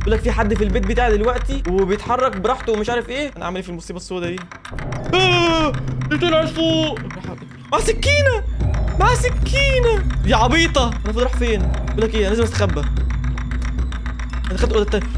بيقول لك في حد في البيت بتاعي دلوقتي وبيتحرك براحته ومش عارف ايه انا عامل ايه في المصيبه السوداء دي آه، دي طلعت فوق مع سكينه مع سكينه يا عبيطه انا المفروض اروح فين بيقول لك ايه انا لازم استخبى انا خدت اوضه التانية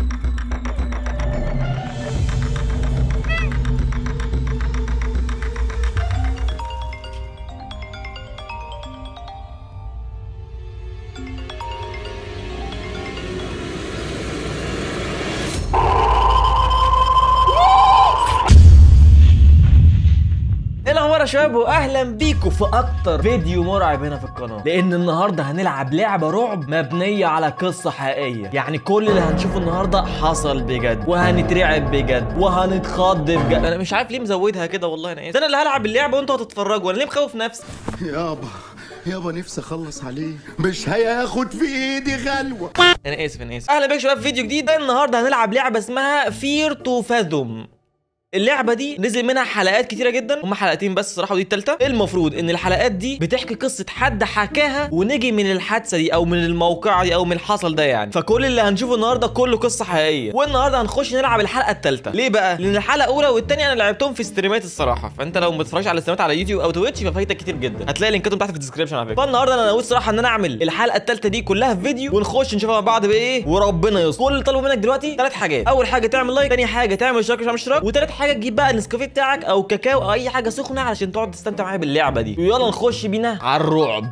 ايه الاخبار يا شباب واهلا بيكم في اكتر فيديو مرعب هنا في القناه لان النهارده هنلعب لعبه رعب مبنيه على قصه حقيقيه يعني كل اللي هنشوفه النهارده حصل بجد وهنترعب بجد وهنتخض بجد انا مش عارف ليه مزودها كده والله انا اسف انا اللي هلعب اللعبه وانتوا هتتفرجوا انا ليه مخوف نفسي يابا يابا نفسي اخلص عليه مش هياخد في ايدي غلوه انا اسف انا اسف اهلا بيك يا شباب في فيديو جديد النهارده هنلعب لعبه اسمها فير تو فاثوم اللعبه دي نزل منها حلقات كتيره جدا هم حلقتين بس الصراحه ودي التالتة المفروض ان الحلقات دي بتحكي قصه حد حكاها ونجي من الحادثه دي او من الموقع دي او من الحصل ده يعني فكل اللي هنشوفه النهارده كله قصه حقيقيه والنهارده هنخش نلعب الحلقه التالتة ليه بقى لان الحلقه الاولى والثانيه انا لعبتهم في ستريمات الصراحه فانت لو ما بتتفرجش على ستريمات على يوتيوب او تويتش ففايتك كتير جدا هتلاقي لينكاتهم تحت في الديسكربشن على فكره فالنهارده انا ناوي الصراحه ان انا اعمل الحلقه الثالثه دي كلها في فيديو ونخش نشوفها مع بعض بايه وربنا يستر كل اللي طالبه منك دلوقتي ثلاث حاجات اول حاجه تعمل لايك ثاني حاجه تعمل اشتراك مش عامل اشتراك وثالث حاجه تجيب بقى النسكافيه بتاعك او كاكاو او اي حاجه سخنه علشان تقعد تستمتع معايا باللعبه دي ويلا نخش بينا على الرعب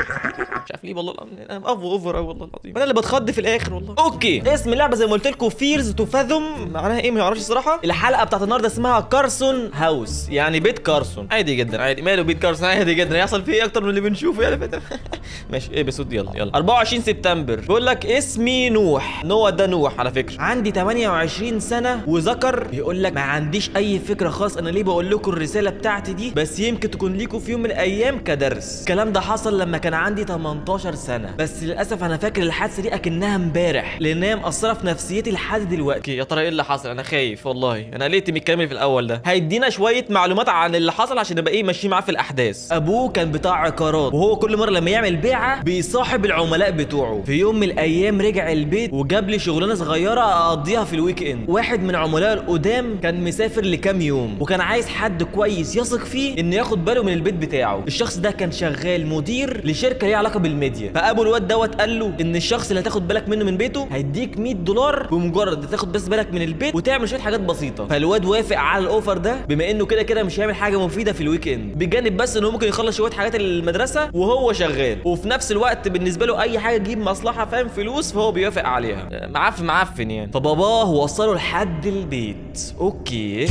مش عارف ليه والله العظيم انا اوفر اوفر أوي والله العظيم انا اللي بتخض في الاخر والله اوكي اسم اللعبه زي ما قلت لكم فيرز تو فاثوم معناها ايه ما اعرفش الصراحه الحلقه بتاعت النهارده اسمها كارسون هاوس يعني بيت كارسون عادي جدا عادي ماله بيت كارسون عادي جدا هيحصل فيه ايه اكتر من اللي بنشوفه يعني فاهم؟ ماشي ايه بسود يلا يلا 24 سبتمبر بيقول لك اسمي نوح نوح ده نوح على فكره عندي 28 سنه وذكر بيقول لك ما عنديش اي فكره خالص انا ليه بقول لكم الرساله بتاعتي دي بس يمكن تكون ليكم في يوم من الايام كدرس الكلام ده حصل لما كان عندي 18 سنه بس للاسف انا فاكر الحادثه دي اكنها امبارح لان هي مأثره في نفسيتي لحد دلوقتي يا ترى ايه اللي حصل انا خايف والله انا قلقت من الكلام اللي في الاول ده هيدينا شويه معلومات عن اللي حصل عشان نبقى ايه ماشيين معاه في الاحداث ابوه كان بتاع عقارات وهو كل مره لما يعمل بيعه بيصاحب العملاء بتوعه في يوم من الايام رجع البيت وجاب لي شغلانه صغيره اقضيها في الويك اند واحد من عملاء القدام كان مسافر لكام يوم وكان عايز حد كويس يثق فيه انه ياخد باله من البيت بتاعه الشخص ده كان شغال مدير لشركه ليها علاقه بالميديا فابو الواد دوت قال له ان الشخص اللي هتاخد بالك منه من بيته هيديك 100 دولار بمجرد تاخد بس بالك من البيت وتعمل شويه حاجات بسيطه فالواد وافق على الاوفر ده بما انه كده كده مش هيعمل حاجه مفيده في الويك اند بجانب بس انه ممكن يخلص شويه حاجات المدرسه وهو شغال وفي نفس الوقت بالنسبه له اي حاجه تجيب مصلحه فاهم فلوس فهو بيوافق عليها معفن معفن يعني فباباه وصله لحد البيت اوكي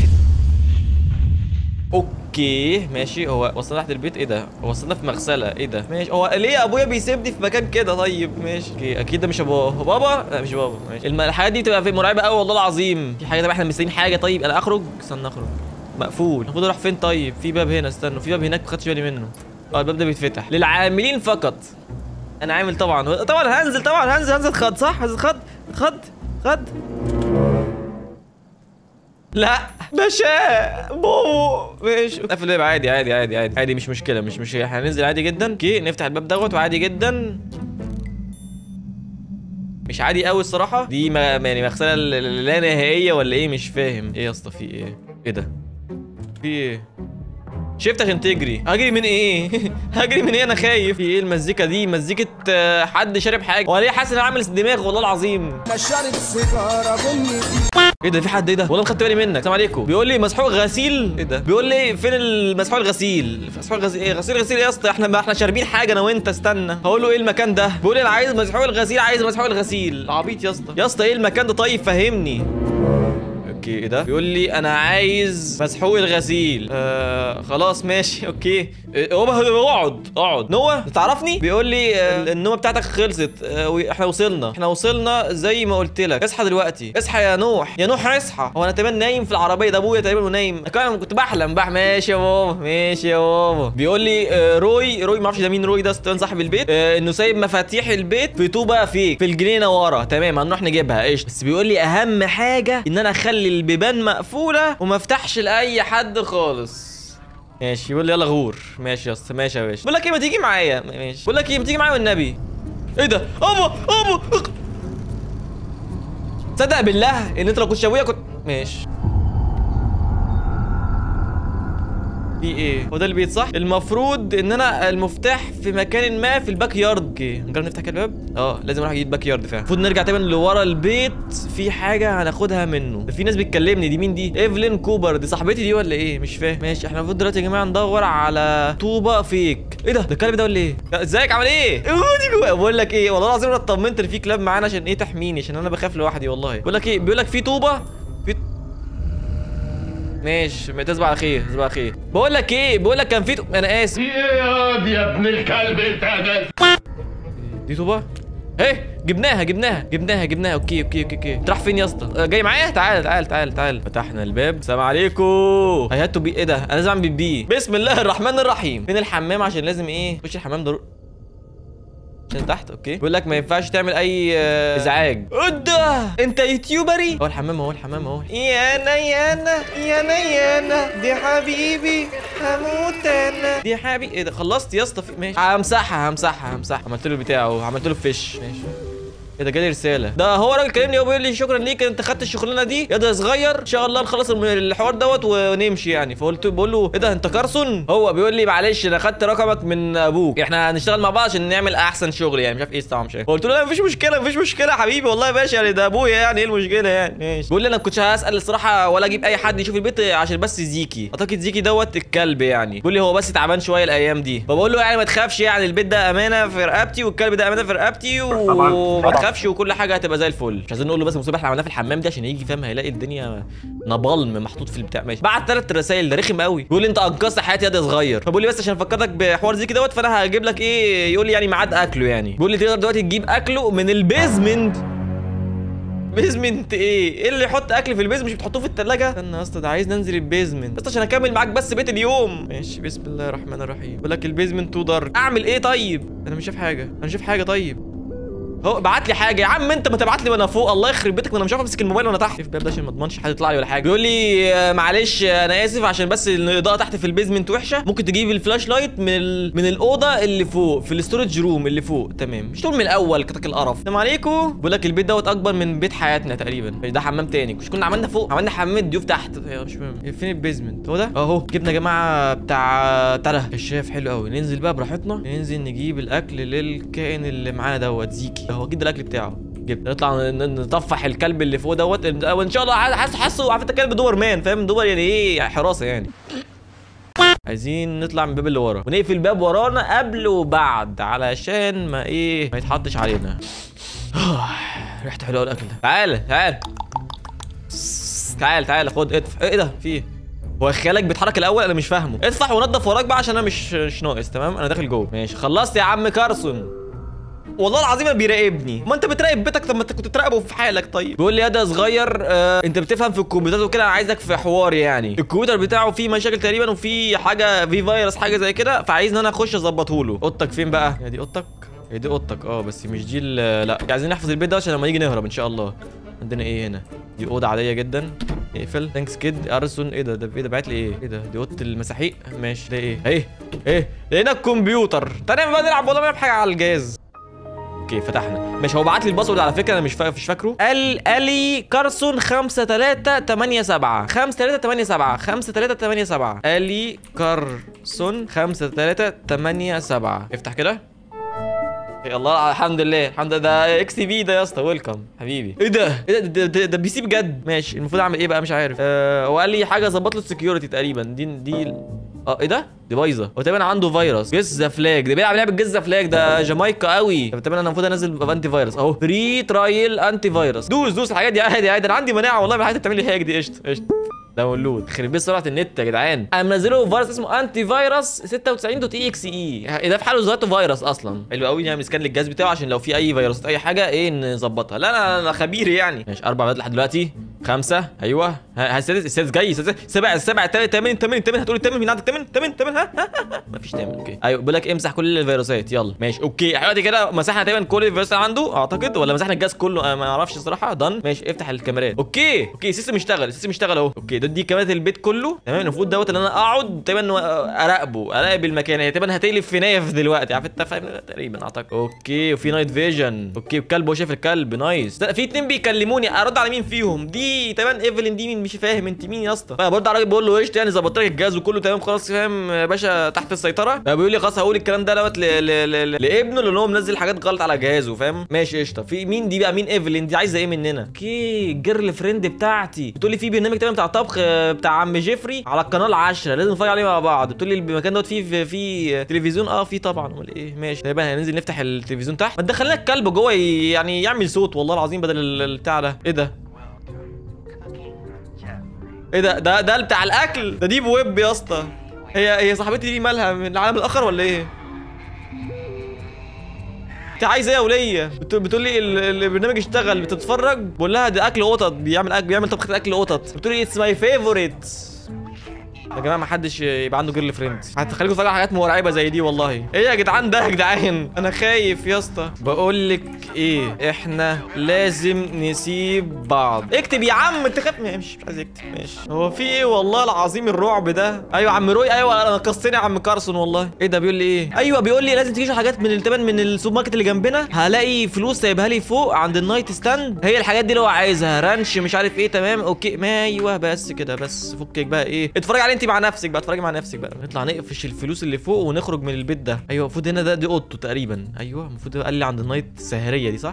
اوكي ماشي هو وصلنا تحت البيت ايه ده هو وصلنا في مغسله ايه ده ماشي هو ليه ابويا بيسيبني في مكان كده طيب ماشي اوكي اكيد ده مش ابوه هو بابا لا مش بابا ماشي الم- الحاجات دي بتبقى في مرعبه قوي والله العظيم في حاجه طب احنا مستنيين حاجه طيب انا اخرج استنى اخرج مقفول المفروض اروح فين طيب في باب هنا استنوا في باب هناك ما خدتش بالي منه اه الباب ده بيتفتح للعاملين فقط انا عامل طبعا طبعا هنزل طبعا هنزل هنزل خد صح هنزل خد خد خد لا باشا بو ماشي قفل الباب عادي عادي عادي عادي عادي مش مشكله مش مشكله احنا هننزل عادي جدا اوكي نفتح الباب دوت وعادي جدا مش عادي قوي الصراحه دي ما يعني مغسله ال- ال- لا نهائيه ولا ايه مش فاهم ايه يا اسطى في ايه ايه ده في ايه شفت عشان تجري هجري من ايه هجري من ايه انا خايف في ايه المزيكا دي مزيكه آه، حد شارب حاجه ولا ليه حاسس ان أنا عامل دماغ والله العظيم انا شارب سيجاره بني ايه ده في حد ايه ده والله ما خدت بالي منك السلام عليكم بيقول لي مسحوق غسيل ايه ده بيقول لي فين المسحوق الغسيل مسحوق الغسيل ايه غسيل غسيل ايه يا اسطى احنا ما احنا شاربين حاجه انا وانت استنى هقول له ايه المكان ده بيقول لي انا عايز مسحوق الغسيل عايز مسحوق الغسيل عبيط يا اسطى يا اسطى ايه المكان ده طيب فهمني اوكي ايه ده بيقول لي انا عايز مسحوق الغسيل آه خلاص ماشي اوكي إيه، هو اقعد اقعد نوة تعرفني بيقول لي آه النومه بتاعتك خلصت آه واحنا وصلنا احنا وصلنا زي ما قلت لك اصحى دلوقتي اصحى يا نوح يا نوح اصحى هو انا تقريبا نايم في العربيه ده ابويا تقريبا ونايم أنا كمان كنت بحلم بح ماشي يا بابا ماشي يا بابا بيقول لي آه روي روي ما اعرفش ده مين روي ده ستان صاحب البيت آه انه سايب مفاتيح البيت في طوبه فيك في الجنينه ورا تمام هنروح نجيبها قشطه بس بيقول لي اهم حاجه ان انا اخلي البيبان مقفوله وما افتحش لاي حد خالص ماشي يقول لي يلا غور ماشي يا اسطى ماشي يا باشا بقول لك ايه ما تيجي معايا ماشي بقول لك ايه ما تيجي معايا والنبي ايه ده ابا ابا تصدق بالله ان انت لو كنت ابويا كنت ماشي في ايه هو ده البيت صح المفروض ان انا المفتاح في مكان ما في الباك يارد اوكي نجرب نفتح كده الباب اه لازم اروح اجيب باك يارد فعلا المفروض نرجع تاني لورا البيت في حاجه هناخدها منه ده في ناس بتكلمني دي مين دي ايفلين كوبر دي صاحبتي دي ولا ايه مش فاهم ماشي احنا المفروض دلوقتي يا جماعه ندور على طوبه فيك ايه ده ده الكلب ده ولا ايه ازيك عامل ايه اودي جوا بقول لك ايه والله العظيم انا اطمنت ان في كلاب معانا عشان ايه تحميني عشان انا بخاف لوحدي والله بقول لك ايه بيقول لك في طوبه في ماشي تصبح على خير تصبح على خير بقول لك ايه بقول لك كان في انا اسف يا ابن الكلب انت ده دي طوبه ايه جبناها جبناها جبناها جبناها اوكي اوكي اوكي اوكي تروح فين يا اسطى آه، جاي معايا تعال تعال تعال تعال فتحنا الباب السلام عليكم هي هاتوا بي ايه ده انا لازم اعمل بي بسم الله الرحمن الرحيم فين الحمام عشان لازم ايه خش الحمام ضروري عشان تحت اوكي بيقول لك ما ينفعش تعمل اي آه، ازعاج ايه ده انت يوتيوبري هو الحمام اهو الحمام اهو يانا يانا يانا يانا دي حبيبي هموت انا دي حبيبي ايه ده خلصت يا اسطى في- ماشي همسحها همسحها همسحها عملت له البتاع اهو عملت له فيش ماشي ايه ده جالي رساله ده هو راجل كلمني هو بيقول لي شكرا ليك انت خدت الشغلانه دي يا ده صغير ان شاء الله نخلص الم- الحوار دوت ونمشي يعني فقلت بقول له ايه ده انت كارسون هو بيقول لي معلش انا خدت رقمك من ابوك احنا هنشتغل مع بعض عشان نعمل احسن شغل يعني مش عارف ايه طبعا مش عارف قلت له لا مفيش مشكله مفيش مشكله يا حبيبي والله يا باشا يعني ده ابويا يعني ايه المشكله يعني ماشي بيقول لي انا ما كنتش هسال الصراحه ولا اجيب اي حد يشوف البيت عشان بس زيكي اعتقد زيكي دوت الكلب يعني بيقول لي هو بس تعبان شويه الايام دي فبقول له يعني ما تخافش يعني البيت ده امانه في رقبتي والكلب ده امانه في رقبتي وما تخافش وكل حاجه هتبقى زي الفل مش عايزين نقول له بس المصيبه احنا عملناها في الحمام دي عشان يجي فاهم هيلاقي الدنيا نبالم محطوط في البتاع ماشي بعت ثلاث رسائل ده رخم قوي بيقول لي انت انقذت حياتي يا ده صغير فبقول لي بس عشان افكرك بحوار زيكي دوت فانا هجيب لك ايه يقول لي يعني ميعاد اكله يعني بيقول لي تقدر دلوقتي تجيب اكله من البيزمنت بيزمنت ايه؟ ايه اللي يحط اكل في البيزمنت مش بتحطوه في الثلاجه؟ استنى يا اسطى ده عايز ننزل البيزمنت بس عشان اكمل معاك بس بيت اليوم ماشي بسم الله الرحمن الرحيم بقول لك البيزمنت تو دارك اعمل ايه طيب؟ انا مش شايف حاجه انا مش شايف حاجه طيب هو بعت لي حاجه يا عم انت ما تبعت لي وانا فوق الله يخرب بيتك ما انا مش عارف امسك الموبايل وانا تحت في الباب ده عشان ما اضمنش حد يطلع لي ولا حاجه بيقول لي آه، معلش آه، انا اسف عشان بس الاضاءه تحت في البيزمنت وحشه ممكن تجيب الفلاش لايت من ال... من الاوضه اللي فوق في الاستورج روم اللي فوق تمام مش تقول من الاول كتك القرف السلام عليكم بيقول لك البيت دوت اكبر من بيت حياتنا تقريبا مش ده حمام تاني مش كنا عملنا فوق عملنا حمام الضيوف تحت يا مش مهم فين البيزمنت هو ده اهو جبنا يا جماعه بتاع بتاع ده الشاف حلو قوي ننزل بقى براحتنا ننزل نجيب الاكل للكائن اللي معانا دوت زيكي اهو اكيد ده الاكل بتاعه جبنا نطلع ن- ن- نطفح الكلب اللي فوق دوت وان شاء الله حاسس حاسه عارف انت الكلب دور مان فاهم دور يعني ايه حراسه يعني عايزين نطلع من الباب اللي ورا ونقفل الباب ورانا قبل وبعد علشان ما ايه ما يتحطش علينا ريحته حلوه الاكل ده تعال تعال تعال تعال خد ادفع ايه ده في ايه هو خيالك بيتحرك الاول انا مش فاهمه ادفع ونضف وراك بقى عشان انا مش مش ناقص تمام انا داخل جوه ماشي خلصت يا عم كارسون والله العظيم ما بيراقبني ما انت بتراقب بيتك طب ما انت كنت تراقبه في حالك طيب بيقول لي يا ده صغير آه انت بتفهم في الكمبيوترات وكده انا عايزك في حوار يعني الكمبيوتر بتاعه فيه مشاكل تقريبا وفي حاجه في فيروس حاجه زي كده فعايز ان انا اخش اظبطه له اوضتك فين بقى يا دي اوضتك هي دي اوضتك اه بس مش دي ال- لا عايزين نحفظ البيت ده عشان لما نيجي نهرب ان شاء الله عندنا ايه هنا دي اوضه عاديه جدا اقفل ثانكس كيد ارسون ايه ده ده ايه ده بعت لي ايه ايه ده دي اوضه المساحيق ماشي ده ايه ايه ايه لقينا الكمبيوتر تعالى بقى نلعب والله ما حاجه على الجهاز اوكي فتحنا مش هو بعت لي الباسورد على فكره انا مش فا... مش فاكره ال الي كارسون 5387 5387 5387 الي كارسون 5387 افتح كده يا الله الحمد لله الحمد لله ده اكس تي في ده يا اسطى ويلكم حبيبي ايه ده ايه ده ده, ده, ده بي سي بجد ماشي المفروض اعمل ايه بقى مش عارف آه هو قال لي حاجه ظبط له السكيورتي تقريبا دي دي ال- اه ايه ده دي بايظه هو تقريبا عنده فيروس جيز ذا فلاج ده بيلعب لعبه جيز ذا فلاج ده جامايكا قوي طب تقريبا انا المفروض انزل انتي فيروس اهو فري ترايل انتي فيروس دوس دوس الحاجات دي عادي عادي انا عندي مناعه والله من الحاجات اللي بتعمل لي هاك دي قشطه قشطه داونلود خرب بيت سرعه النت يا جدعان انا منزله فيروس اسمه انتي فيروس 96 دوت اي اكس اي ده في حاله ذاته فيروس اصلا حلو قوي نعمل سكان للجهاز بتاعه عشان لو في اي فيروسات اي حاجه ايه نظبطها لا لا انا خبير يعني ماشي اربع بيضات لحد دلوقتي خمسه ايوه ها ها، السادس السادس جاي السادس سبع السبع الثامن الثامن الثامن الثامن هتقول الثامن مين عندك ثامن ثامن ثامن ها ها ها، ها مفيش ثامن اوكي ايوه بيقول لك امسح كل الفيروسات يلا ماشي اوكي احنا دلوقتي كده مسحنا تقريبا كل الفيروسات اللي عنده اعتقد ولا مسحنا الجهاز كله انا ما اعرفش الصراحه دن ماشي افتح الكاميرات اوكي اوكي السيستم اشتغل السيستم اشتغل اهو اوكي ده دي كاميرات البيت كله تمام المفروض دوت ان انا اقعد تقريبا اراقبه اراقب المكان هي تقريبا هتقلب في نايف دلوقتي عارف انت فاهم تقريبا اعتقد اوكي وفي نايت فيجن اوكي وكلب هو شايف الكلب نايس ده في اتنين بيكلموني ارد على مين فيهم دي تقريبا ايفلين دي مين مش فاهم انت مين يا اسطى فانا برد على الراجل بقول له ايش يعني ظبطت لك الجهاز وكله تمام خلاص فاهم يا باشا تحت السيطره بيقول لي خلاص هقول الكلام ده دوت ل- ل- ل- لابنه لان هو منزل حاجات غلط على جهازه فاهم ماشي قشطه في مين دي بقى مين ايفلين دي عايزه ايه مننا اوكي الجيرل فريند بتاعتي بتقول لي في برنامج تاني بتاع طبخ آه، بتاع عم جيفري على القناه 10 لازم نتفرج عليه مع بعض بتقول لي المكان دوت فيه في, في تلفزيون اه في طبعا امال ايه ماشي طيب هننزل نفتح التلفزيون تحت ما تدخلنا الكلب جوه ي- يعني يعمل صوت والله العظيم بدل ال- البتاع ده ايه ده ايه ده ده ده بتاع الاكل ده ديب ويب يا اسطى هي هي صاحبتي دي مالها من العالم الاخر ولا ايه انت عايزه ايه يا وليه بت- بتقول لي ال- البرنامج اشتغل بتتفرج بقول لها ده اكل قطط بيعمل اكل بيعمل طبخه اكل قطط بتقول لي اتس ماي فيفورت يا جماعه ما حدش يبقى عنده جيرل فريند هتخليكم تتفرجوا على حاجات مرعبه زي دي والله ايه يا جدعان ده يا جدعان انا خايف يا اسطى بقول لك ايه احنا لازم نسيب بعض اكتب يا عم انت خايف ماشي مش عايز يكتب ماشي هو في ايه والله العظيم الرعب ده ايوه عم روي ايوه انا قصتني يا عم كارسون والله ايه ده بيقول لي ايه ايوه بيقول لي لازم تجيش حاجات من التبن من السوبر ماركت اللي جنبنا هلاقي فلوس سايبها لي فوق عند النايت ستاند هي الحاجات دي اللي هو عايزها رانش مش عارف ايه تمام اوكي ما ايوه بس كده بس فكك بقى ايه اتفرج عليه انت مع نفسك بقى اتفرجي مع نفسك بقى نطلع نقفش الفلوس اللي فوق ونخرج من البيت ده ايوه المفروض هنا ده دي اوضته تقريبا ايوه المفروض قال لي عند النايت السهريه دي صح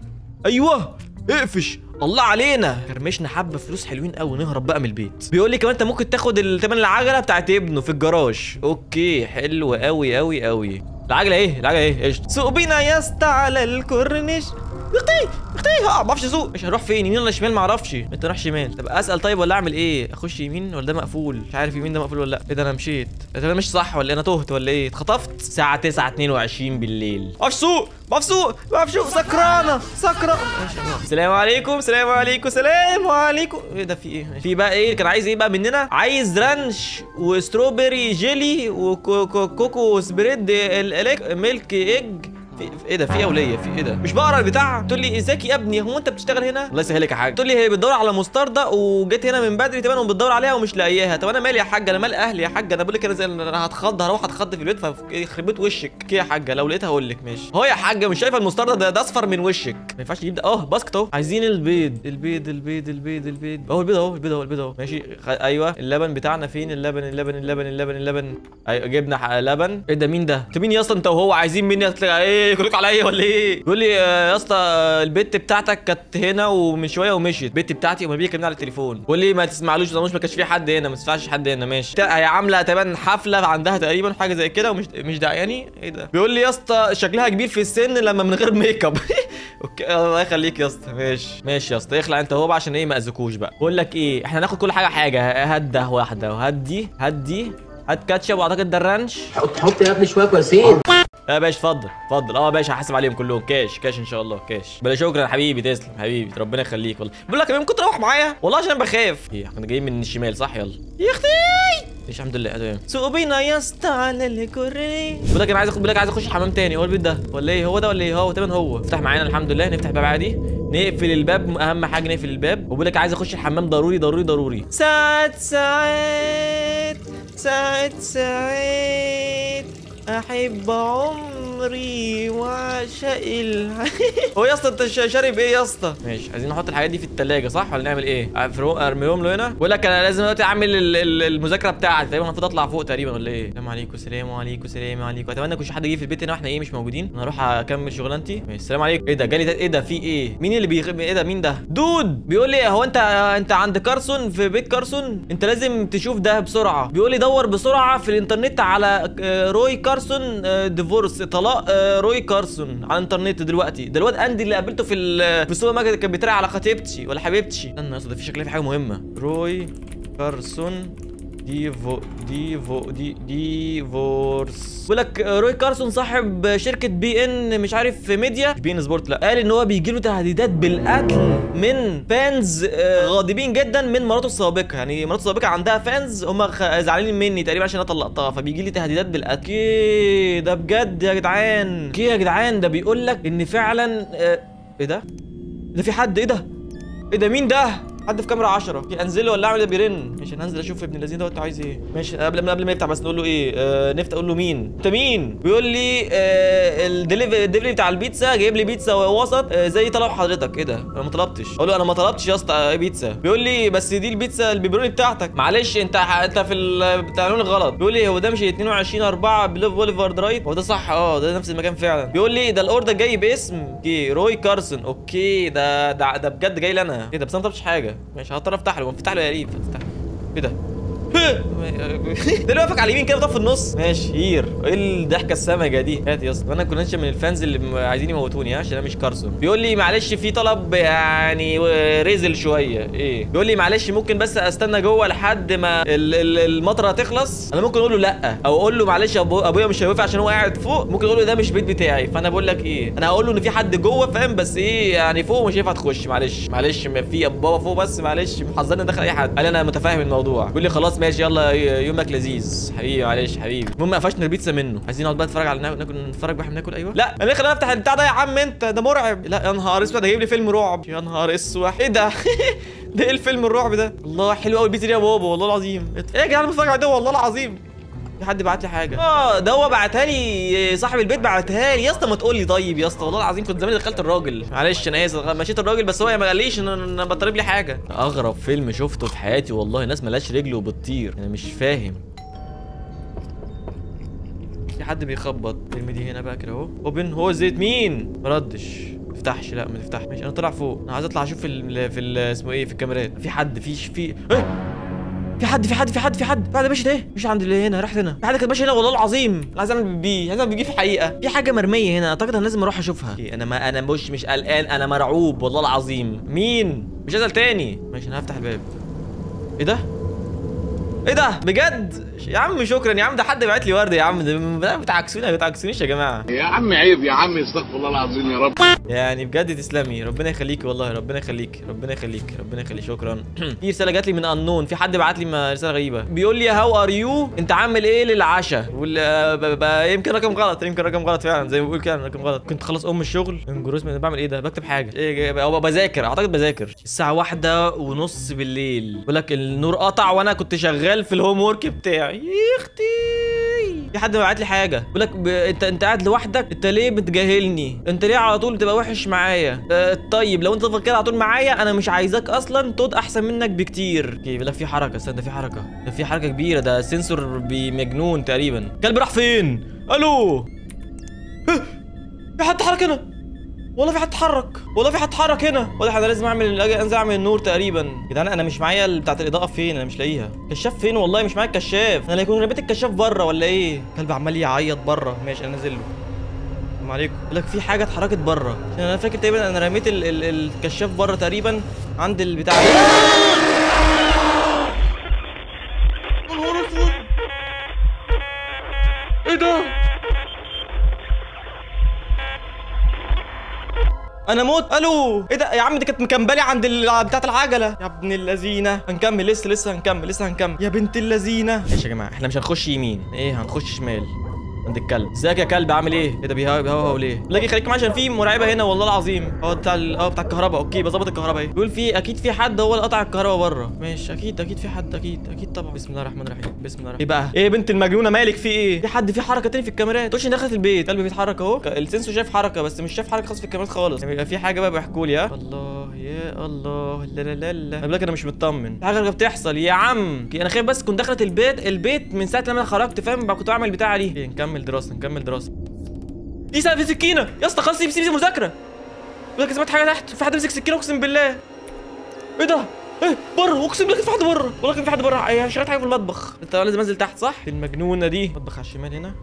ايوه اقفش الله علينا كرمشنا حبه فلوس حلوين قوي نهرب بقى من البيت بيقول لي كمان انت ممكن تاخد الثمن العجله بتاعت ابنه في الجراج اوكي حلو قوي قوي قوي العجله ايه العجله ايه قشطه سوق بينا يا اسطى على الكورنيش اختي اختي ها ما اعرفش اسوق مش هروح فين يمين ولا شمال ما اعرفش انت رايح شمال طب اسال طيب ولا اعمل ايه اخش يمين ولا ده مقفول مش عارف يمين ده مقفول ولا لا ايه ده انا مشيت طب انا مش صح ولا إيه؟ انا تهت ولا ايه اتخطفت الساعه 9 22 بالليل ما اعرفش اسوق ما اعرفش اسوق ما اعرفش اسوق سكرانه سكرانه ماشي يا جماعة. السلام عليكم السلام عليكم السلام عليكم ايه ده في ايه في بقى ايه كان عايز ايه بقى مننا عايز رانش وستروبري جيلي وكوكو سبريد الالك ميلك ايج في في- ايه ده في ايه يا وليه في ايه ده مش بقرا البتاع تقول لي ازيك يا ابني هو انت بتشتغل هنا الله يسهلك يا حاج تقول لي هي بتدور على مستردة وجيت هنا من بدري تمام وبتدور عليها ومش لاقياها طب انا مالي يا حاج انا مال اهلي يا حاج انا بقول لك انا زي انا هتخض هروح اتخض في البيت فيخرب بيت وشك كده يا حاجه لو لقيتها اقول لك ماشي هو يا حاجه مش شايفه المستردة ده, ده اصفر من وشك ما ينفعش تجيب ده اه باسكت اهو عايزين البيض البيض البيض البيض البيض اهو البيض اهو البيض اهو البيض اهو ماشي خ... ايوه اللبن بتاعنا فين اللبن اللبن اللبن اللبن اللبن ايوه جبنا ح- لبن ايه ده مين ده انت مين يا اسطى انت وهو عايزين مني أطلع- ايه كلكم عليا ولا ايه يقول لي آه، يا اسطى البت بتاعتك كانت هنا ومن شويه ومشيت البت بتاعتي امال بيكلمني على التليفون بيقول لي ما تسمعلوش ده مش ما كانش في حد هنا ما تسمعش حد هنا ماشي تا- هي عامله تقريبا حفله عندها تقريبا حاجه زي كده ومش مش دعياني ايه ده بيقول لي يا اسطى شكلها كبير في السن لما من غير ميك اب اوكي الله يخليك يا اسطى ماشي ماشي يا اسطى اخلع انت هو بقى عشان ايه ما اذكوش بقى بقول لك ايه احنا هناخد كل حاجه حاجه هات ده واحده وهات دي هات دي هات كاتشب واعتقد ده الرانش حط حط يا ابني شويه كويسين لا يا باشا اتفضل اتفضل اه يا باشا هحاسب عليهم كلهم كاش كاش ان شاء الله كاش بلا شكرا حبيبي تسلم حبيبي ربنا يخليك والله بقول لك ممكن تروح معايا والله عشان بخاف ايه احنا جايين من الشمال صح يلا يا اختي ايش الحمد لله تمام سوق بينا يا اسطى على الكوري بقول لك انا عايز اخد بقول لك عايز اخش حمام تاني هو البيت ده ولا ايه هو ده ولا ايه هو تمام هو افتح معانا الحمد لله نفتح باب عادي نقفل الباب اهم حاجه نقفل الباب وبقول لك عايز اخش الحمام ضروري ضروري ضروري ساعات ساعات ساعات ساعات احب عمري واعشق الح... هو يا اسطى انت شا- شارب ايه يا اسطى ماشي عايزين نحط الحاجات دي في التلاجة صح ولا نعمل ايه أفرو- ارميهم له هنا بقول لك انا لازم دلوقتي اعمل ال- ال- المذاكره بتاعتي تقريبا المفروض اطلع فوق تقريبا ولا ايه السلام عليكم السلام عليكم السلام عليكم اتمنى يكونش حد جه في البيت هنا واحنا ايه مش موجودين انا اروح اكمل شغلانتي ماشي السلام عليكم ايه ده جالي ده ايه ده في ايه مين اللي بيخ... ايه ده مين ده دود بيقول لي هو انت انت عند كارسون في بيت كارسون انت لازم تشوف ده بسرعه بيقول لي دور بسرعه في الانترنت على آه، روي كارسون آه، ديفورس طلاق آه، روي كارسون على الانترنت دلوقتي ده الواد اندي اللي قابلته في ال- في السوبر ماركت كان بيتريق على خطيبتي ولا حبيبتي استنى يا اسطى ده في شكلها في حاجه مهمه روي كارسون ديفو ديفو دي ديفورس بيقول لك روي كارسون صاحب شركه بي ان مش عارف في ميديا مش بي ان سبورت لا قال ان هو بيجي له تهديدات بالقتل من فانز آه، غاضبين جدا من مراته السابقه يعني مراته السابقه عندها فانز هم خ- زعلانين مني تقريبا عشان انا طلقتها فبيجي لي تهديدات بالقتل اوكي ده بجد يا جدعان اوكي يا جدعان ده بيقول لك ان فعلا آه، ايه ده ده في حد ايه ده ايه ده مين ده حد في كاميرا 10 اوكي انزله ولا اعمل ده بيرن ماشي انا هنزل اشوف ابن الذين ده انت عايز ايه ماشي قبل ما قبل ما يفتح بس نقول له ايه آه نفتح اقول له مين انت مين بيقول لي آه الدليفري الدليفري بتاع البيتزا جايب لي بيتزا وسط آه زي طلب حضرتك ايه ده انا ما طلبتش اقول له انا ما طلبتش يا اسطى آه، بيتزا بيقول لي بس دي البيتزا البيبروني بتاعتك معلش انت انت في ال- بتاع اللون الغلط بيقول لي هو ده مش 22 4 بوليفارد رايت هو ده صح اه ده نفس المكان فعلا بيقول لي ده الاوردر جاي باسم اوكي روي كارسون اوكي ده ده ده بجد جاي لي انا ايه ده بس انا ما طلبتش حاجه ماشي هضطر افتح له افتح له يا ريت افتح ايه ده ده اللي واقفك على اليمين كده طب في النص ماشي هير ايه الضحكه السمجه دي هات يا اسطى انا كنتش من الفانز اللي م- عايزين يموتوني ها عشان انا مش كارسون بيقول لي معلش في طلب يعني ريزل شويه ايه بيقول لي معلش ممكن بس استنى جوه لحد ما ال- ال- المطره تخلص انا ممكن اقول له لا او اقول له معلش أبو ابويا مش هيوافق عشان هو قاعد فوق ممكن اقول له ده مش بيت بتاعي فانا بقول لك ايه انا هقول له ان في حد جوه فاهم بس ايه يعني فوق مش هينفع تخش معلش معلش ما في بابا فوق بس معلش محذرني دخل اي حد قال انا متفاهم الموضوع بيقول لي خلاص ماشي يلا ي- يومك لذيذ حبيبي معلش حبيبي المهم قفشنا البيتزا منه عايزين نقعد بقى نتفرج على ناكل ناكل نتفرج بقى ناكل ايوه لا انا خلينا افتح البتاع ده يا عم انت ده مرعب لا يا نهار اسود ده جايب لي فيلم رعب يا نهار اسود ايه ده ده ايه الفيلم الرعب ده الله حلو قوي البيتزا دي يا بابا والله العظيم ايه يا جدعان بتفرج على ده والله العظيم في حد بعت لي حاجه اه ده هو بعتها لي صاحب البيت بعتها لي يا اسطى ما تقول لي طيب يا اسطى والله العظيم كنت زمان دخلت الراجل معلش انا اسف مشيت الراجل بس هو ما قاليش ان انا بطلب لي حاجه اغرب فيلم شفته في حياتي والله ناس ملاش رجل وبتطير انا مش فاهم في حد بيخبط ارمي دي هنا بقى كده اهو اوبن هو زيت مين ما ردش ما تفتحش لا ما تفتحش ماشي انا طلع فوق انا عايز اطلع اشوف في ال في ال اسمه ايه في الكاميرات في حد في في ايه في حد في حد في حد في حد في حد ماشي ده مش عند اللي هنا راح هنا في حد كان ماشي هنا والله العظيم انا عايز اعمل بيه عايز اعمل بيه في الحقيقه في حاجه مرميه هنا اعتقد انا لازم اروح اشوفها أوكي، انا ما انا مش مش قلقان انا مرعوب والله العظيم مين مش هسال تاني ماشي انا هفتح الباب ايه ده ايه ده بجد يا عم شكرا يا عم ده حد بعت لي ورد يا عم ده ده بتعكسوني ما بتعكسونيش يا جماعه يا عم عيب يا عم استغفر الله العظيم يا رب يعني بجد تسلمي ربنا يخليكي والله ربنا يخليك ربنا يخليك ربنا يخليك شكرا في رساله جات لي من انون في حد بعت لي م- رساله غريبه بيقول لي هاو ار يو انت عامل ايه للعشاء وال آه، ب- ب- يمكن رقم غلط يمكن رقم غلط فعلا زي ما بقول كده رقم غلط كنت خلص ام الشغل انجروس انا بعمل ايه ده بكتب حاجه ايه او بذاكر اعتقد بذاكر الساعه واحدة ونص بالليل بقول لك النور قطع وانا كنت شغال في الهوم ورك بتاعي يا اختي في حد بعت لي حاجه بيقول لك ب... انت انت قاعد لوحدك انت ليه بتجاهلني انت ليه على طول بتبقى وحش معايا أه طيب لو انت تفضل كده على طول معايا انا مش عايزاك اصلا تود احسن منك بكتير اوكي بيقول لك في حركه استنى ده في حركه ده في حركه كبيره ده سنسور بمجنون تقريبا كلب راح فين الو إيه؟ في حد اتحرك هنا والله في حد اتحرك والله في حد اتحرك هنا واضح انا لازم اعمل أجي انزل اعمل النور تقريبا يا جدعان انا مش معايا ال- بتاعت الاضاءه فين انا مش لاقيها كشاف فين والله مش معايا الكشاف انا يكون رميت الكشاف بره ولا ايه كلب عمال يعيط بره ماشي انا نازل له السلام عليكم يقول لك في حاجه اتحركت بره عشان انا فاكر تقريبا انا رميت ال ال الكشاف بره تقريبا عند البتاع ده يا نهار اسود ايه ده انا موت الو ايه ده يا عم دي كانت مكمبلي عند ال... بتاعت العجله يا ابن اللذينه هنكمل لسه لسه هنكمل لسه هنكمل يا بنت اللذينه ماشي يا جماعه احنا مش هنخش يمين ايه هنخش شمال عند الكلب ازيك يا كلب عامل ايه ايه ده بيهوى بيهوى ليه لاقي خليك معايا عشان في مرعبه هنا والله العظيم اه بتاع ال- اه بتاع الكهرباء اوكي بظبط الكهرباء اهي بيقول في اكيد في حد هو اللي قطع الكهرباء بره ماشي اكيد اكيد في حد اكيد اكيد طبعا بسم الله الرحمن الرحيم بسم الله الرحمن ايه بقى ايه بنت المجنونه مالك في ايه في حد في حركه تاني في الكاميرات تقولش دخلت البيت قلبي بيتحرك اهو ك- السنسور شايف حركه بس مش شايف حركه خالص في الكاميرات خالص يعني بيبقى في حاجه بقى بيحكوا لي ها الله يا الله لا لا لا لا انا بقول لك انا مش مطمن في حاجه غريبة بتحصل يا عم انا خايف بس كنت دخلت البيت البيت من ساعه لما انا خرجت فاهم بقى كنت بعمل البتاعه دي إيه، نكمل دراسه نكمل دراسه دي سنه في سكينه يا اسطى خلاص سيب سيب المذاكره بقول لك سمعت حاجه تحت في حد مسك سكينه اقسم بالله ايه ده ايه بره اقسم بالله كان في حد بره والله كان في حد بره يعني شغلت حاجه في المطبخ انت لازم انزل تحت صح المجنونه دي مطبخ على الشمال هنا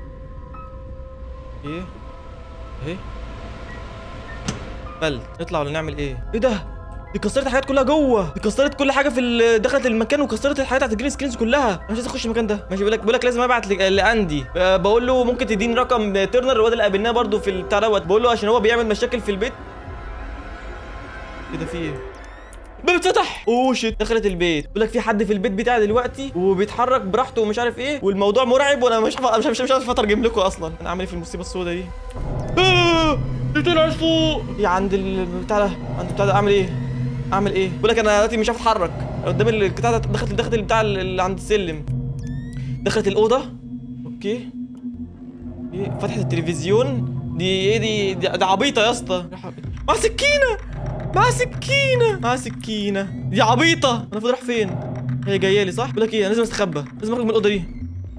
ايه ايه بل نطلع ولا نعمل ايه ايه ده دي كسرت الحاجات كلها جوه دي كسرت كل حاجه في ال- دخلت المكان وكسرت الحاجات بتاعت الجرين سكرينز كلها انا مش عايز اخش المكان ده ماشي بيقول لك بيقول لك لازم ابعت ل- لاندي آه، بقول له ممكن تديني رقم ترنر الواد اللي قابلناه برده في البتاع دوت بقول له عشان هو بيعمل مشاكل في البيت ايه ده في ايه الباب اتفتح اوه شيت دخلت البيت بيقول لك في حد في البيت بتاعي دلوقتي وبيتحرك براحته ومش عارف ايه والموضوع مرعب وانا مش عارف- مش مش, مش عارف اترجم لكم اصلا انا عامل ايه في المصيبه السوداء دي آه، دي طلعت فوق هي عند البتاع ده عند البتاع ده اعمل ايه اعمل ايه بقول لك انا دلوقتي مش عارف اتحرك قدام البتاع ده دخلت دخلت البتاع اللي عند السلم دخلت الاوضه اوكي ايه فتحت التلفزيون دي ايه دي دي, دي عبيطه يا اسطى مع سكينه مع سكينه مع سكينه دي عبيطه انا المفروض اروح فين هي جايه لي صح بقول لك ايه انا لازم استخبى لازم اخرج من الاوضه دي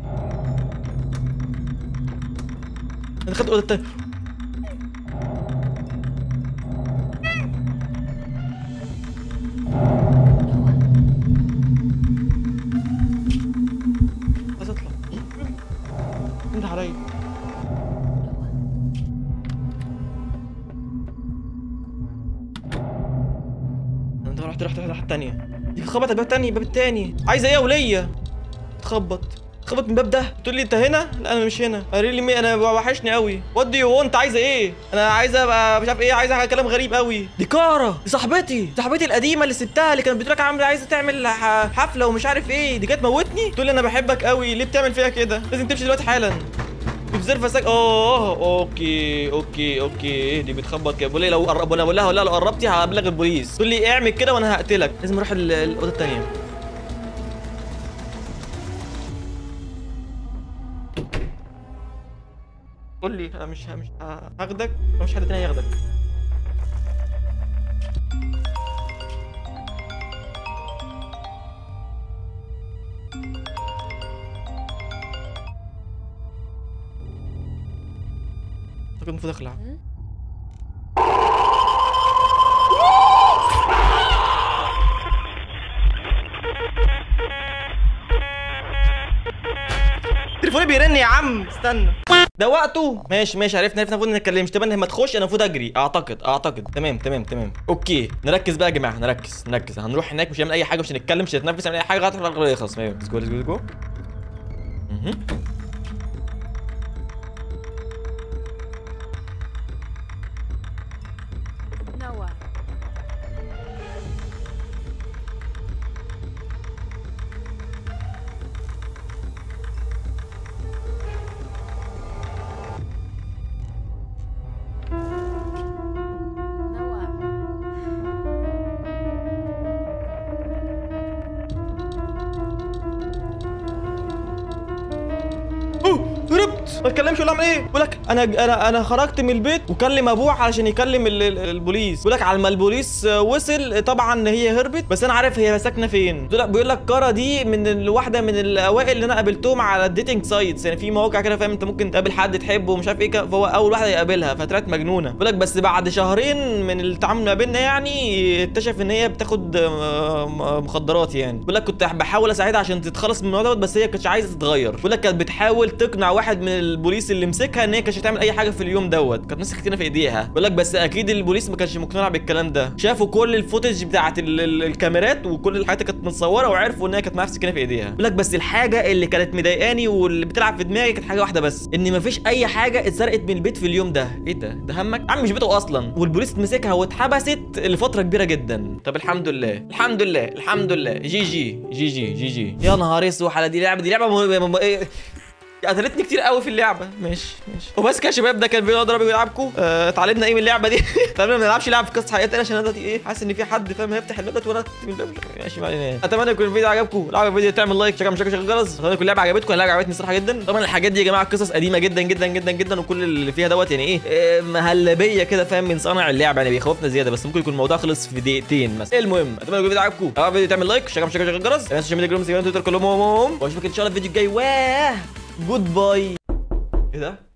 انا دخلت الاوضه التانيه عايز اطلع انت عليا انت رحت رحت رحت رحت التانية دي خبط الباب التاني الباب التاني عايزه ايه يا وليه تخبط تخبط من الباب ده تقول لي انت هنا لا انا مش هنا قال لي انا وحشني قوي وات دو يو انت عايزه ايه انا عايزه ابقى مش عارف ايه عايزه كلام غريب قوي دي كاره دي صاحبتي صاحبتي القديمه اللي سبتها اللي كانت بتقول لك عامله عايزه تعمل ح- حفله ومش عارف ايه دي جت موتني تقول لي انا بحبك قوي ليه بتعمل فيها كده لازم تمشي دلوقتي حالا بتزرف ساك اوه اوكي اوكي اوكي دي بتخبط كده بقول لي لو قرب انا بقول لها لا لو قربتي هبلغ البوليس تقول لي اعمل كده وانا هقتلك لازم اروح ال- الاوضه الثانيه قول لي انا مش مش هاخدك مش حد تاني هياخدك اعتقد المفروض اخلع تليفوني بيرن يا عم استنى ده وقته ماشي ماشي عرفنا عرفنا المفروض ما نتكلمش طب انا لما تخش انا المفروض اجري اعتقد اعتقد تمام تمام تمام اوكي نركز بقى يا جماعه نركز نركز هنروح هناك مش هنعمل اي حاجه مش هنتكلم مش هنتنفس هنعمل اي حاجه لغايه ما يخلص تمام ليتس جو ليتس جو ليتس جو مهم. Noah. Noah. اوه هربت ما اتكلمش ولا اعمل ايه بقول لك انا انا انا خرجت من البيت وكلم ابوه علشان يكلم ال- ال- البوليس بقول لك على ما البوليس آه، وصل طبعا هي هربت بس انا عارف هي ساكنه فين بيقول لك بيقول لك كارا دي من الواحده من الاوائل اللي انا قابلتهم على الديتنج سايتس يعني في مواقع كده فاهم انت ممكن تقابل حد تحبه ومش عارف ايه كده، فهو اول واحده يقابلها فطلعت مجنونه بيقول لك بس بعد شهرين من التعامل ما بيننا يعني اكتشف ان هي بتاخد آه، م- مخدرات يعني بيقول لك كنت بحاول اساعدها عشان تتخلص من الموضوع دوت بس هي كانتش عايزه تتغير بيقول لك كانت بتحاول تقنع واحد من البوليس اللي مسكها ان هي كانتش هتعمل اي حاجه في اليوم دوت كانت ماسكه سكينه في ايديها بيقول لك بس اكيد البوليس ما كانش مقتنع بالكلام ده شافوا كل الفوتج بتاعت ال- ال- الكاميرات وكل الحاجات اللي كانت متصوره وعرفوا ان هي كانت معاها سكينه في ايديها بيقول لك بس الحاجه اللي كانت مضايقاني واللي بتلعب في دماغي كانت حاجه واحده بس ان مفيش اي حاجه اتسرقت من البيت في اليوم ده ايه ده ده همك يا عم مش بيته اصلا والبوليس مسكها واتحبست لفتره كبيره جدا طب الحمد لله الحمد لله الحمد لله جي جي جي جي جي جي يا نهار اسود على دي لعبه دي لعبه م... م... م... إيه؟ قتلتني كتير قوي في اللعبه ماشي ماشي وبس كده يا شباب ده كان فيديو اضرب بيلعبكم آه، اتعلمنا ايه من اللعبه دي اتعلمنا ما نلعبش لعب في قصه حقيقيه تاني عشان انا دلوقتي ايه حاسس ان في حد فاهم هيفتح الباب ده وانا أكتب الباب ماشي ما علينا اتمنى يكون الفيديو عجبكم لو عجب الفيديو تعمل لايك شكرا شكرا شكرا الجرس اتمنى يكون اللعبه عجبتكم اللعبه عجبتني الصراحه جدا طبعا الحاجات دي يا جماعه قصص قديمه جدا جدا جدا جدا وكل اللي فيها دوت يعني ايه آه، مهلبيه كده فاهم من صانع اللعبه يعني بيخوفنا زياده بس ممكن يكون الموضوع خلص في دقيقتين مثلا المهم اتمنى يكون الفيديو عجبكم لو عجب الفيديو تعمل لايك شكرا شكرا شكرا الجرس ما تنساش ميديا جروم تويتر كلهم واشوفك ان شاء الله الفيديو الجاي واه جود باي ايه ده